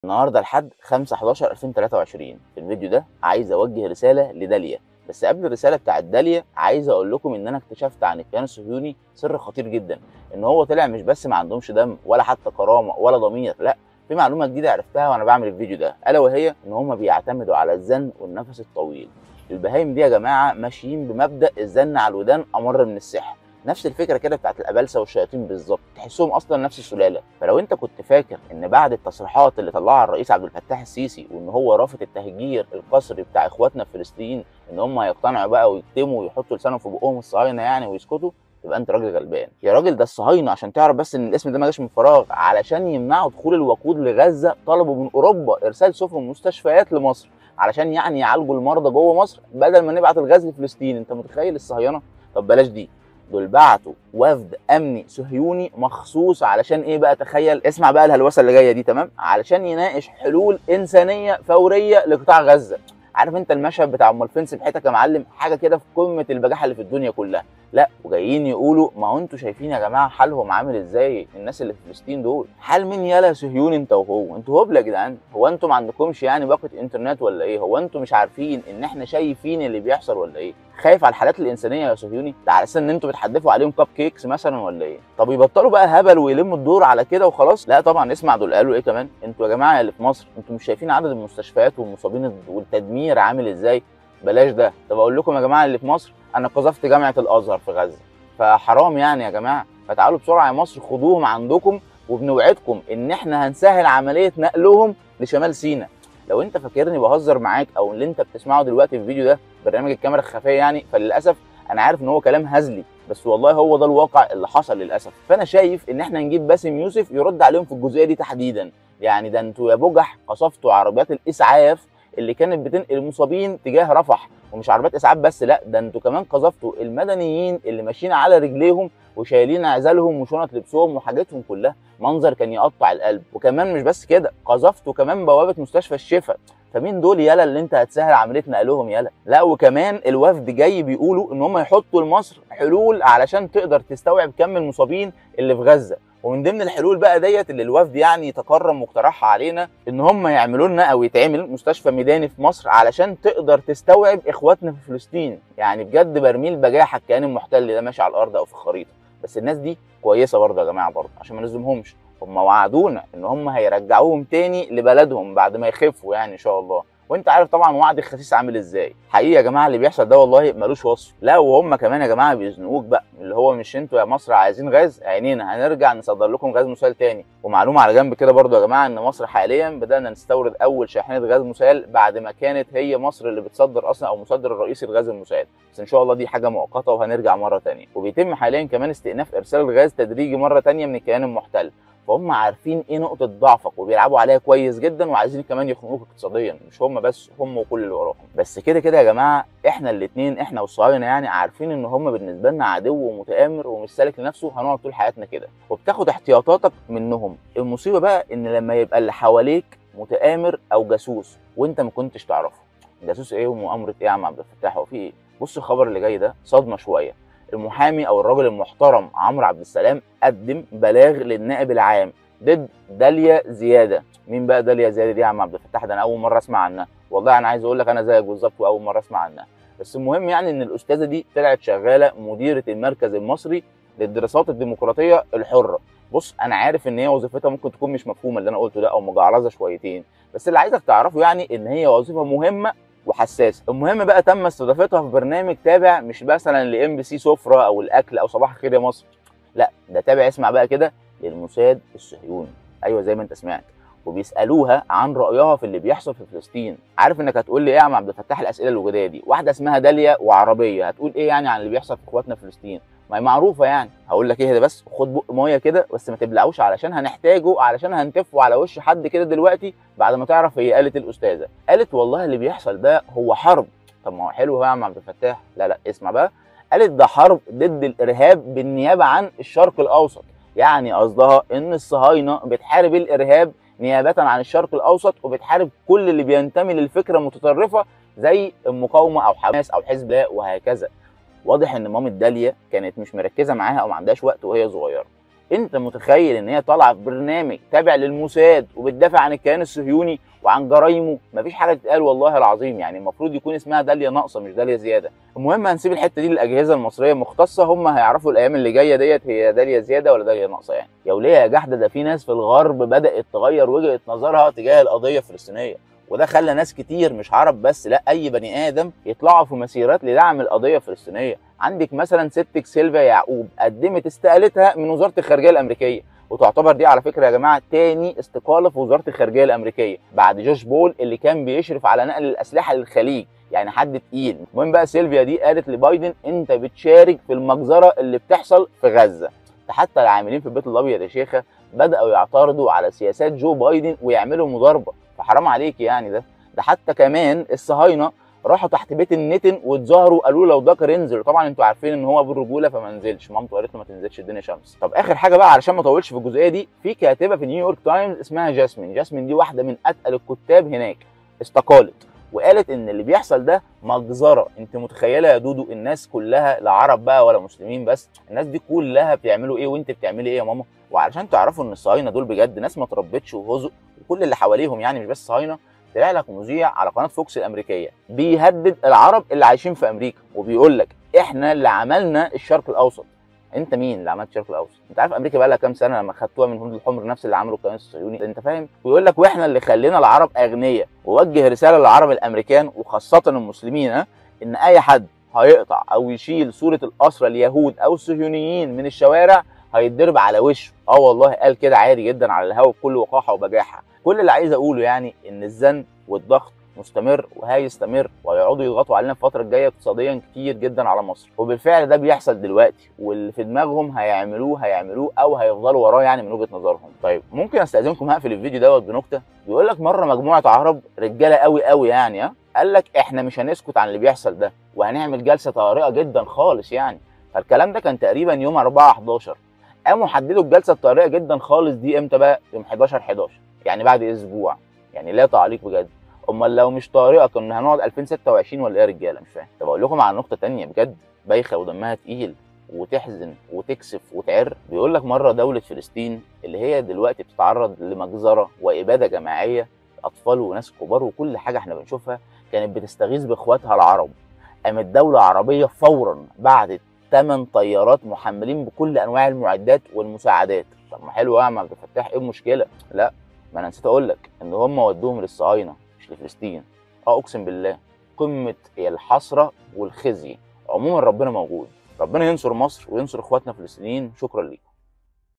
النهارده الحد 5 11 2023 في الفيديو ده عايز اوجه رساله لداليا بس قبل الرساله بتاعت داليا عايز اقول لكم ان انا اكتشفت عن الكيان الصهيوني سر خطير جدا ان هو طلع مش بس ما عندهمش دم ولا حتى كرامه ولا ضمير لا في معلومه جديده عرفتها وانا بعمل الفيديو ده الا وهي ان هم بيعتمدوا على الزن والنفس الطويل البهايم دي يا جماعه ماشيين بمبدا الزن على الودان امر من السحر نفس الفكره كده بتاعت الابلسه والشياطين بالظبط تحسهم اصلا نفس السلاله فلو انت كنت فاكر ان بعد التصريحات اللي طلعها الرئيس عبد الفتاح السيسي وان هو رافض التهجير القسري بتاع اخواتنا في فلسطين ان هم هيقتنعوا بقى ويكتموا ويحطوا لسانهم في بقهم الصهاينه يعني ويسكتوا يبقى انت راجل غلبان يا راجل ده الصهاينه عشان تعرف بس ان الاسم ده ما جاش من فراغ علشان يمنعوا دخول الوقود لغزه طلبوا من اوروبا ارسال سفن مستشفيات لمصر علشان يعني يعالجوا المرضى جوه مصر بدل ما نبعت الغاز لفلسطين انت متخيل الصهاينه طب بلاش دي دول بعتوا وفد امني صهيوني مخصوص علشان ايه بقى تخيل اسمع بقى الهلوسه اللي جايه دي تمام علشان يناقش حلول انسانيه فوريه لقطاع غزه عارف انت المشهد بتاع امال فين سبحتك يا معلم حاجه كده في قمه البجاحه اللي في الدنيا كلها لا وجايين يقولوا ما هو انتوا شايفين يا جماعه حالهم عامل ازاي الناس اللي في فلسطين دول حال مين يالا صهيوني انت وهو انتوا هبل يا جدعان هو انتوا ما عندكمش يعني باقه انترنت ولا ايه هو انتوا مش عارفين ان احنا شايفين اللي بيحصل ولا ايه خايف على الحالات الانسانيه يا صهيوني ده على اساس ان انتوا بتحدفوا عليهم كاب كيكس مثلا ولا ايه طب يبطلوا بقى هبل ويلموا الدور على كده وخلاص لا طبعا اسمع دول قالوا ايه كمان انتوا يا جماعه اللي في مصر انتوا مش شايفين عدد المستشفيات والمصابين والتدمير عامل ازاي بلاش ده طب اقول لكم يا جماعه اللي في مصر انا قذفت جامعه الازهر في غزه فحرام يعني يا جماعه فتعالوا بسرعه يا مصر خدوهم عندكم وبنوعدكم ان احنا هنسهل عمليه نقلهم لشمال سيناء لو انت فاكرني بهزر معاك او اللي انت بتسمعه دلوقتي في الفيديو ده برنامج الكاميرا الخفيه يعني فللاسف انا عارف ان هو كلام هزلي بس والله هو ده الواقع اللي حصل للاسف فانا شايف ان احنا نجيب باسم يوسف يرد عليهم في الجزئيه دي تحديدا يعني ده انتوا يا بجح قصفتوا عربيات الاسعاف اللي كانت بتنقل المصابين تجاه رفح ومش عربيات اسعاف بس لا ده انتوا كمان قذفتوا المدنيين اللي ماشيين على رجليهم وشايلين عزالهم وشنط لبسهم وحاجاتهم كلها منظر كان يقطع القلب وكمان مش بس كده قذفتوا كمان بوابه مستشفى الشفا فمين دول يالا اللي انت هتسهل عمليه نقلهم يالا لا وكمان الوفد جاي بيقولوا ان هم يحطوا لمصر حلول علشان تقدر تستوعب كم المصابين اللي في غزه ومن ضمن الحلول بقى ديت اللي الوفد يعني تكرم واقترحها علينا ان هم يعملوا لنا او يتعمل مستشفى ميداني في مصر علشان تقدر تستوعب اخواتنا في فلسطين يعني بجد برميل بجاحه الكيان المحتل ده ماشي على الارض او في الخريطه بس الناس دي كويسه برضه يا جماعه برضه عشان ما نلزمهمش هم وعدونا ان هم هيرجعوهم تاني لبلدهم بعد ما يخفوا يعني ان شاء الله وانت عارف طبعا وعد الخسيس عامل ازاي حقيقي يا جماعه اللي بيحصل ده والله ملوش وصف لا وهم كمان يا جماعه بيزنقوك بقى اللي هو مش انتوا يا مصر عايزين غاز عينينا هنرجع نصدر لكم غاز مسال تاني ومعلومه على جنب كده برضو يا جماعه ان مصر حاليا بدانا نستورد اول شاحنه غاز مسال بعد ما كانت هي مصر اللي بتصدر اصلا او مصدر الرئيسي لغاز المسال بس ان شاء الله دي حاجه مؤقته وهنرجع مره تانية وبيتم حاليا كمان استئناف ارسال الغاز تدريجي مره تانية من الكيان المحتل فهم عارفين ايه نقطه ضعفك وبيلعبوا عليها كويس جدا وعايزين كمان يخنقوك اقتصاديا مش هم بس هم وكل اللي وراهم بس كده كده يا جماعه احنا الاثنين احنا والصهاينه يعني عارفين ان هم بالنسبه لنا عدو ومتآمر ومش سالك لنفسه هنقعد طول حياتنا كده وبتاخد احتياطاتك منهم المصيبه بقى ان لما يبقى اللي حواليك متآمر او جاسوس وانت ما كنتش تعرفه جاسوس ايه ومؤامره ايه يا عم عبد الفتاح هو في ايه بص الخبر اللي جاي ده صدمه شويه المحامي او الراجل المحترم عمرو عبد السلام قدم بلاغ للنائب العام ضد داليا زياده مين بقى داليا زياده دي يا عم عبد الفتاح ده انا اول مره اسمع عنها والله انا عايز اقول لك انا زيك بالظبط واول مره اسمع عنها بس المهم يعني ان الاستاذه دي طلعت شغاله مديره المركز المصري للدراسات الديمقراطيه الحره بص انا عارف ان هي وظيفتها ممكن تكون مش مفهومه اللي انا قلته ده او مجعلظه شويتين بس اللي عايزك تعرفه يعني ان هي وظيفه مهمه وحساسه المهم بقى تم استضافتها في برنامج تابع مش مثلا لام بي سي سفره او الاكل او صباح الخير يا مصر لا ده تابع اسمع بقى كده للموساد الصهيوني ايوه زي ما انت سمعت وبيسالوها عن رايها في اللي بيحصل في فلسطين عارف انك هتقول لي ايه يا عم عبد الفتاح الاسئله الوجوديه دي واحده اسمها داليا وعربيه هتقول ايه يعني عن اللي بيحصل في اخواتنا في فلسطين ما هي معروفه يعني هقول لك ايه ده بس خد بق ميه كده بس ما تبلعوش علشان هنحتاجه علشان هنتفه على وش حد كده دلوقتي بعد ما تعرف هي قالت الاستاذه قالت والله اللي بيحصل ده هو حرب طب ما هو حلو يا عم عبد الفتاح لا لا اسمع بقى قالت ده حرب ضد الارهاب بالنيابه عن الشرق الاوسط يعني قصدها ان الصهاينه بتحارب الارهاب نيابه عن الشرق الاوسط وبتحارب كل اللي بينتمي للفكره المتطرفه زي المقاومه او حماس او حزب الله وهكذا واضح ان مامة داليا كانت مش مركزه معاها او ما عندهاش وقت وهي صغيره انت متخيل ان هي طالعه في برنامج تابع للموساد وبتدافع عن الكيان الصهيوني وعن جرايمه مفيش حاجه تتقال والله العظيم يعني المفروض يكون اسمها داليا ناقصه مش داليا زياده المهم هنسيب الحته دي للاجهزه المصريه المختصه هم هيعرفوا الايام اللي جايه ديت هي داليا زياده ولا داليا ناقصه يعني يا وليه يا جحده ده في ناس في الغرب بدات تغير وجهه نظرها تجاه القضيه الفلسطينيه وده خلى ناس كتير مش عرب بس لا اي بني ادم يطلعوا في مسيرات لدعم القضيه الفلسطينيه عندك مثلا ستك سيلفيا يعقوب قدمت استقالتها من وزاره الخارجيه الامريكيه وتعتبر دي على فكره يا جماعه تاني استقاله في وزاره الخارجيه الامريكيه بعد جوش بول اللي كان بيشرف على نقل الاسلحه للخليج يعني حد تقيل المهم بقى سيلفيا دي قالت لبايدن انت بتشارك في المجزره اللي بتحصل في غزه ده حتى العاملين في البيت الابيض يا شيخه بداوا يعترضوا على سياسات جو بايدن ويعملوا مضاربه فحرام عليك يعني ده ده حتى كمان الصهاينه راحوا تحت بيت النتن واتظاهروا قالوا له لو ذكر ينزل طبعا انتوا عارفين ان هو بالرجوله فما نزلش مامته قالت له ما تنزلش الدنيا شمس طب اخر حاجه بقى علشان ما اطولش في الجزئيه دي في كاتبه في نيويورك تايمز اسمها جاسمين جاسمين دي واحده من اتقل الكتاب هناك استقالت وقالت ان اللي بيحصل ده مجزره انت متخيله يا دودو الناس كلها لا عرب بقى ولا مسلمين بس الناس دي كلها بيعملوا ايه وانت بتعملي ايه يا ماما وعلشان تعرفوا ان الصهاينه دول بجد ناس ما تربتش وهزق وكل اللي حواليهم يعني مش بس صهاينه طلع لك مذيع على قناه فوكس الامريكيه بيهدد العرب اللي عايشين في امريكا وبيقول لك احنا اللي عملنا الشرق الاوسط انت مين اللي عملت الشرق الاوسط انت عارف امريكا بقى لها كام سنه لما خدتوها من الهنود الحمر نفس اللي عمله الكيان الصهيوني انت فاهم ويقول لك واحنا اللي خلينا العرب اغنياء ووجه رساله للعرب الامريكان وخاصه المسلمين ها ان اي حد هيقطع او يشيل صوره الاسرى اليهود او الصهيونيين من الشوارع هيتضرب على وشه اه والله قال كده عادي جدا على الهوا بكل وقاحه وبجاحه كل اللي عايز اقوله يعني ان الزن والضغط مستمر وهيستمر وهيقعدوا يضغطوا علينا الفتره الجايه اقتصاديا كتير جدا على مصر وبالفعل ده بيحصل دلوقتي واللي في دماغهم هيعملوه هيعملوه او هيفضلوا وراه يعني من وجهه نظرهم طيب ممكن استاذنكم هقفل الفيديو دوت بنكته بيقول لك مره مجموعه عرب رجاله قوي قوي يعني ها قال لك احنا مش هنسكت عن اللي بيحصل ده وهنعمل جلسه طارئه جدا خالص يعني فالكلام ده كان تقريبا يوم 4 11 قاموا حددوا الجلسه الطارئه جدا خالص دي امتى بقى يوم 11 11 يعني بعد اسبوع يعني لا تعليق بجد امال لو مش طارئه كنا هنقعد 2026 ولا ايه يا رجاله مش فاهم طب اقول لكم على نقطه تانية بجد بايخه ودمها تقيل وتحزن وتكسف وتعر بيقول لك مره دوله فلسطين اللي هي دلوقتي بتتعرض لمجزره واباده جماعيه اطفال وناس كبار وكل حاجه احنا بنشوفها كانت بتستغيث باخواتها العرب قامت دوله عربيه فورا بعدت 8 طيارات محملين بكل انواع المعدات والمساعدات طب ما حلو يا عم عبد الفتاح ايه المشكله لا ما انا نسيت اقول لك ان هم ودوهم للصهاينه مش لفلسطين اه اقسم بالله قمه الحسره والخزي عموما ربنا موجود ربنا ينصر مصر وينصر اخواتنا الفلسطينيين شكرا ليكم